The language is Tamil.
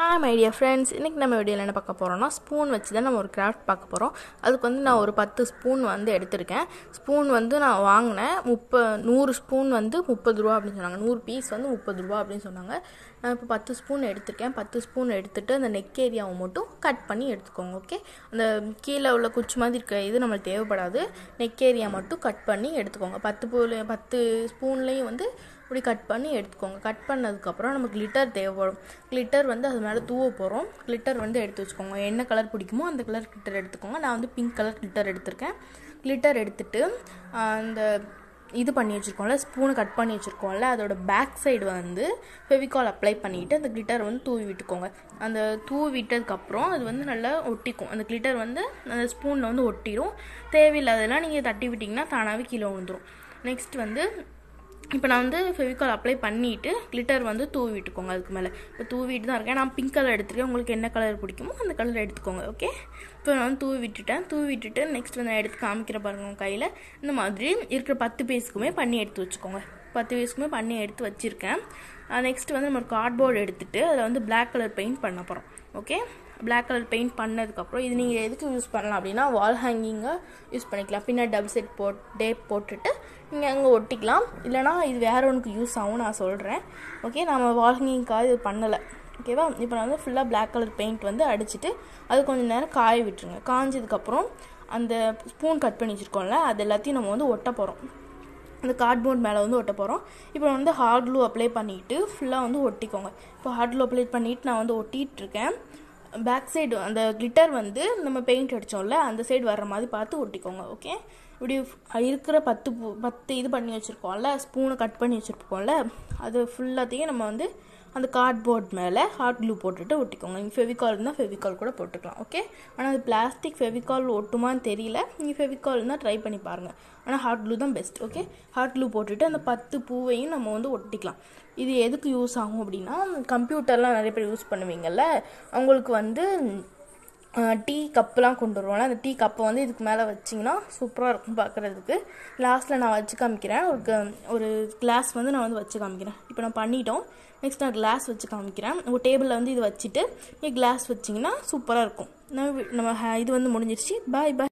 ஹாய் மை டியர் ஃப்ரெண்ட்ஸ் இன்றைக்கி நம்ம வீடியோவில் என்ன பார்க்க போகிறோம்னா ஸ்பூன் வச்சு தான் நம்ம ஒரு கிராஃப்ட் பார்க்க போகிறோம் அதுக்கு வந்து நான் ஒரு பத்து ஸ்பூன் வந்து எடுத்திருக்கேன் ஸ்பூன் வந்து நான் வாங்கினேன் முப்ப நூறு ஸ்பூன் வந்து முப்பது ரூபா அப்படின்னு சொன்னாங்க நூறு பீஸ் வந்து முப்பது ரூபா அப்படின்னு சொன்னாங்க நான் இப்போ பத்து ஸ்பூன் எடுத்திருக்கேன் பத்து ஸ்பூன் எடுத்துட்டு அந்த நெக் ஏரியாவை மட்டும் கட் பண்ணி எடுத்துக்கோங்க ஓகே அந்த கீழே உள்ள குச்சி மாதிரி இருக்க இது நம்மளுக்கு தேவைப்படாது நெக் ஏரியா மட்டும் கட் பண்ணி எடுத்துக்கோங்க பத்து பூல பத்து ஸ்பூன்லேயும் வந்து இப்படி கட் பண்ணி எடுத்துக்கோங்க கட் பண்ணதுக்கப்புறம் நமக்கு கிளிட்டர் தேவைப்படும் கிளிட்டர் வந்து அது மேலே தூவ போகிறோம் கிளிட்டர் வந்து எடுத்து வச்சுக்கோங்க என்ன கலர் பிடிக்குமோ அந்த கலர் கிளிட்டர் எடுத்துக்கோங்க நான் வந்து பிங்க் கலர் கிளிட்டர் எடுத்திருக்கேன் கிளிட்டர் எடுத்துட்டு அந்த இது பண்ணி வச்சுருக்கோம்ல ஸ்பூனை கட் பண்ணி வச்சுருக்கோம்ல அதோட பேக் சைடு வந்து ஃபெவிகால் அப்ளை பண்ணிவிட்டு அந்த கிளிட்டர் வந்து தூவி விட்டுக்கோங்க அந்த தூவி விட்டதுக்கப்புறம் அது வந்து நல்லா ஒட்டிக்கும் அந்த கிளிட்டர் வந்து அந்த ஸ்பூனில் வந்து ஒட்டிடும் தேவையில்லாதெல்லாம் நீங்கள் தட்டி விட்டிங்கன்னா தானாகவே கீழே விழுந்துடும் நெக்ஸ்ட் வந்து இப்போ நான் வந்து ஃபெவிகால் அப்ளை பண்ணிவிட்டு கிளிட்டர் வந்து தூவி விட்டுக்கோங்க அதுக்கு மேலே இப்போ தூவிட்டு தான் இருக்கேன் நான் பிங்க் கலர் எடுத்துருக்கேன் உங்களுக்கு என்ன கலர் பிடிக்குமோ அந்த கலர் எடுத்துக்கோங்க ஓகே இப்போ நான் வந்து தூவி விட்டுட்டேன் தூவி விட்டுட்டு நெக்ஸ்ட் வந்து நான் எடுத்து காமிக்கிற பாருங்க உங்கள் கையில் இந்த மாதிரி இருக்கிற பத்து பீஸுக்குமே பண்ணி எடுத்து வச்சுக்கோங்க பத்து பீஸுக்குமே பண்ணி எடுத்து வச்சுருக்கேன் நெக்ஸ்ட் வந்து நம்ம ஒரு கார்ட்போர்டு எடுத்துகிட்டு அதில் வந்து பிளாக் கலர் பெயிண்ட் பண்ண போகிறோம் ஓகே பிளாக் கலர் பெயிண்ட் பண்ணதுக்கப்புறம் இது நீங்கள் எதுக்கு யூஸ் பண்ணலாம் அப்படின்னா வால் ஹேங்கிங்காக யூஸ் பண்ணிக்கலாம் பின்னாடி டபுள் செட் போட் டேப் போட்டுட்டு நீங்கள் அங்கே ஒட்டிக்கலாம் இல்லைனா இது வேற ஒன்றுக்கு யூஸ் ஆகும் நான் சொல்கிறேன் ஓகே நம்ம வால் ஹேங்கிங்காக இது பண்ணலை ஓகேவா இப்போ நான் வந்து ஃபுல்லாக பிளாக் கலர் பெயிண்ட் வந்து அடிச்சுட்டு அது கொஞ்சம் நேரம் காய விட்டுருங்க காஞ்சதுக்கப்புறம் அந்த ஸ்பூன் கட் பண்ணி வச்சுருக்கோம்ல அது எல்லாத்தையும் நம்ம வந்து ஒட்ட போகிறோம் அந்த கார்ட்போர்ட் மேலே வந்து ஒட்ட போகிறோம் இப்போ வந்து ஹார்ட் க்ளூ அப்ளை பண்ணிவிட்டு ஃபுல்லாக வந்து ஒட்டிக்கோங்க இப்போ ஹார்ட் க்ளூ அப்ளை பண்ணிவிட்டு நான் வந்து ஒட்டிகிட்டு இருக்கேன் பேக் சைடு அந்த கிளிட்டர் வந்து நம்ம பெயிண்ட் அடித்தோம்ல அந்த சைடு வர்ற மாதிரி பார்த்து ஒட்டிக்கோங்க ஓகே இப்படி இருக்கிற பத்து பூ பத்து இது பண்ணி வச்சுருக்கோம்ல ஸ்பூனை கட் பண்ணி வச்சுருப்போம்ல அது ஃபுல்லாத்தையும் நம்ம வந்து அந்த கார்ட்போர்ட் மேலே ஹாட் க்ளூ போட்டுட்டு ஒட்டிக்கோங்க நீங்கள் ஃபெவிகால் இருந்தால் ஃபெவிகால் கூட போட்டுக்கலாம் ஓகே ஆனால் அது பிளாஸ்டிக் ஃபெவிகால் ஒட்டுமான்னு தெரியல நீங்கள் ஃபெவிகால் இருந்தால் ட்ரை பண்ணி பாருங்கள் ஆனால் ஹாட் க்ளூ தான் பெஸ்ட் ஓகே ஹாட் க்ளூ போட்டுட்டு அந்த பத்து பூவையும் நம்ம வந்து ஒட்டிக்கலாம் இது எதுக்கு யூஸ் ஆகும் அப்படின்னா கம்ப்யூட்டர்லாம் நிறைய பேர் யூஸ் பண்ணுவீங்கல்ல அவங்களுக்கு வந்து டீ கப்புலாம் கொண்டு வருவோம்ல அந்த டீ கப்பை வந்து இதுக்கு மேலே வச்சிங்கன்னா சூப்பராக இருக்கும் பார்க்குறதுக்கு லாஸ்ட்டில் நான் வச்சு காமிக்கிறேன் ஒரு ஒரு கிளாஸ் வந்து நான் வந்து வச்சு காமிக்கிறேன் இப்போ நான் பண்ணிட்டோம் நெக்ஸ்ட் நான் கிளாஸ் வச்சு காமிக்கிறேன் உங்கள் டேபிளில் வந்து இது வச்சுட்டு நீங்கள் கிளாஸ் வச்சிங்கன்னா சூப்பராக இருக்கும் நம்ம நம்ம இது வந்து முடிஞ்சிருச்சு பாய் பாய்